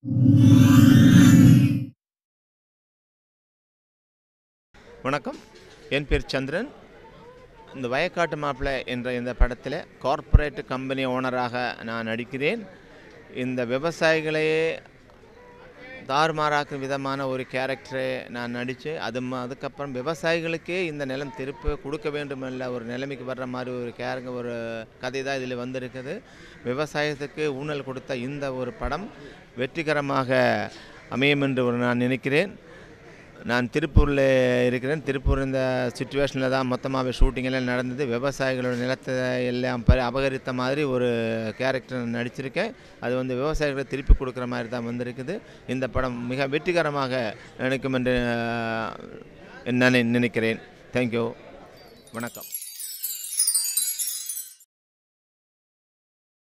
வணக்கம் என் பேர் சந்திரன் இந்த வயக்காட்டு மாப்பிள்ளை என்ற இந்த படத்தில் கார்ப்பரேட் கம்பெனி ஓனராக நான் நடிக்கிறேன் இந்த விவசாயிகளையே தாறுமாறாக்கும் விதமான ஒரு கேரக்டரை நான் நடித்து அது ம- அதுக்கப்புறம் விவசாயிகளுக்கே இந்த நிலம் திருப்பி கொடுக்க வேண்டும் என்ற ஒரு நிலைமைக்கு வர்ற மாதிரி ஒரு கேரங்க ஒரு கதை தான் இதில் வந்திருக்குது விவசாயத்துக்கு ஊழல் கொடுத்த இந்த ஒரு படம் வெற்றிகரமாக அமையும் என்று ஒரு நான் நினைக்கிறேன் நான் திருப்பூரில் இருக்கிறேன் திருப்பூர் இந்த சுச்சுவேஷனில் தான் மொத்தமாகவே ஷூட்டிங் எல்லாம் நடந்தது விவசாயிகளோட நிலத்தை எல்லாம் பரி அபகரித்த மாதிரி ஒரு கேரக்டர் நடிச்சிருக்கேன் அது வந்து விவசாயிகளை திருப்பி கொடுக்குற மாதிரி தான் வந்திருக்குது இந்த படம் மிக வெற்றிகரமாக நினைக்கும் என்று அஹ், நான் நினைக்கிறேன் தேங்க்யூ வணக்கம்